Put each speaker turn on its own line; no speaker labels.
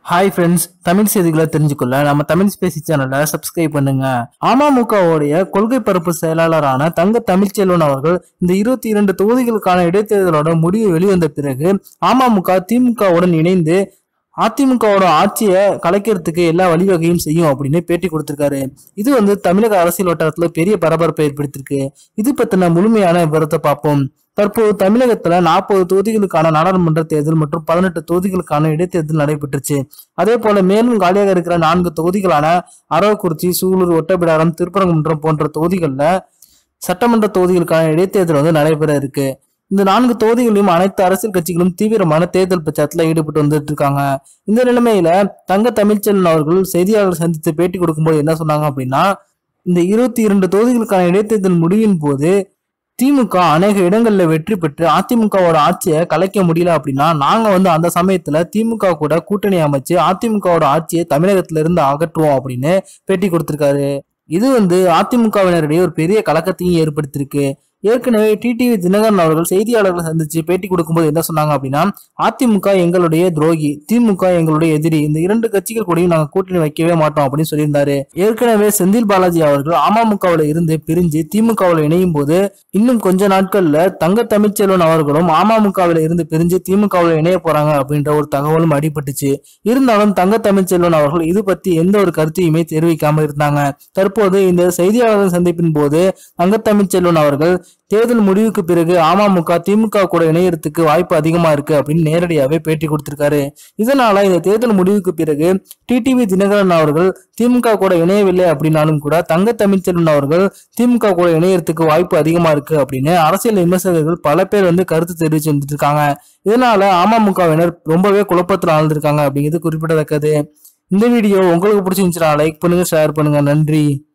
hi friends Tamil செய்திகளை தெரிஞ்சுக்கொள்ள நம்ம Tamil Spacey சேனலை சப்ஸ்கிரைப் பண்ணுங்க அமமுகவுடைய கொள்கை பரப்பு செயலாளரான தங்க தமிழ்ச்செல்வன் அவர்கள் இந்த இருபத்தி இரண்டு தொகுதிகளுக்கான இடைத்தேர்தலோட முடிவு வெளிவந்த பிறகு அமமுக திமுகவுடன் இணைந்து அதிமுகவோட ஆட்சியை கலைக்கிறதுக்கு எல்லா வழிவகையும் செய்யும் அப்படின்னு பேட்டி கொடுத்திருக்காரு இது வந்து தமிழக அரசியல் வட்டாரத்துல பெரிய பரபரப்பை ஏற்படுத்தியிருக்கு இது பத்தின முழுமையான விவரத்தை பார்ப்போம் தற்போது தமிழகத்துல நாற்பது தொகுதிகளுக்கான நாடாளுமன்ற தேர்தல் மற்றும் பதினெட்டு தொகுதிகளுக்கான இடைத்தேர்தல் நடைபெற்றுச்சு அதே போல மேலும் காலியாக இருக்கிற நான்கு தொகுதிகளான அரவக்குறிச்சி சூலூர் ஒட்டப்பிடாரம் திருப்பரங்குன்றம் போன்ற தொகுதிகளில் சட்டமன்ற தொகுதிகளுக்கான இடைத்தேர்தல் வந்து நடைபெற இருக்கு இந்த நான்கு தொகுதிகளிலும் அனைத்து அரசியல் கட்சிகளும் தீவிரமான தேர்தல் பிரச்சாரத்துல ஈடுபட்டு வந்துட்டு இருக்காங்க இந்த நிலைமையில தங்க தமிழ்ச்செல்வன் அவர்கள் செய்தியாளர் சந்தித்து பேட்டி கொடுக்கும்போது என்ன சொன்னாங்க அப்படின்னா இந்த இருபத்தி இரண்டு தொகுதிகளுக்கான இடைத்தேர்தல் முடிவின் போது திமுக அநேக இடங்கள்ல வெற்றி பெற்று அதிமுகவோட ஆட்சியை கலைக்க முடியல அப்படின்னா நாங்க வந்து அந்த சமயத்துல திமுக கூட கூட்டணி அமைச்சு அதிமுகவோட ஆட்சியை தமிழகத்துல இருந்து அகற்றுவோம் அப்படின்னு பேட்டி கொடுத்திருக்காரு இது வந்து அதிமுகவினரிடையே ஒரு பெரிய கலக்கத்தையும் ஏற்படுத்தியிருக்கு ஏற்கனவே டிடிவி தினகரன் அவர்கள் செய்தியாளர்களை சந்திச்சு பேட்டி கொடுக்கும்போது என்ன சொன்னாங்க அப்படின்னா அதிமுக எங்களுடைய துரோகி திமுக எங்களுடைய எதிரி இந்த இரண்டு கட்சிகள் கூடயும் நாங்க கூட்டணி வைக்கவே மாட்டோம் அப்படின்னு சொல்லியிருந்தாரு ஏற்கனவே செந்தில் பாலாஜி அவர்கள் அமமுகவுல இருந்து பிரிஞ்சு திமுகவுல இணையும் போது இன்னும் கொஞ்ச நாட்கள்ல தங்க தமிழ்ச்செல்வன் அவர்களும் அமமுகவில இருந்து பிரிஞ்சு திமுகவுல இணைய போறாங்க அப்படின்ற ஒரு தகவலும் அடிபட்டுச்சு இருந்தாலும் தங்க தமிழ்ச்செல்வன் அவர்கள் இது பத்தி எந்த ஒரு கருத்தையுமே தெரிவிக்காம இருந்தாங்க தற்போது இந்த செய்தியாளர்கள் சந்திப்பின் போது தங்க தமிழ்ச்செல்வன் அவர்கள் தேர்தல் முடிவுக்கு பிறகு அமமுக திமுக கூட இணையறதுக்கு வாய்ப்பு அதிகமா இருக்கு அப்படின்னு நேரடியாவே பேட்டி கொடுத்திருக்காரு இதனால இந்த தேர்தல் முடிவுக்கு பிறகு டிடிவி தினகரன் அவர்கள் திமுக கூட இணையவில்லை அப்படின்னாலும் கூட தங்க தமிழ்ச்செல்வன் அவர்கள் திமுக கூட இணையறதுக்கு வாய்ப்பு அதிகமா இருக்கு அப்படின்னு அரசியல் விமர்சகர்கள் பல பேர் வந்து கருத்து தெரிவிச்சு வந்துட்டு இருக்காங்க இதனால அமமுகவினர் ரொம்பவே குழப்பத்தில் ஆழ்ந்திருக்காங்க அப்படிங்கிறது குறிப்பிடத்தக்கது இந்த வீடியோ உங்களுக்கு பிடிச்சிருந்துச்சுன்னா லைக் பண்ணுங்க ஷேர் பண்ணுங்க நன்றி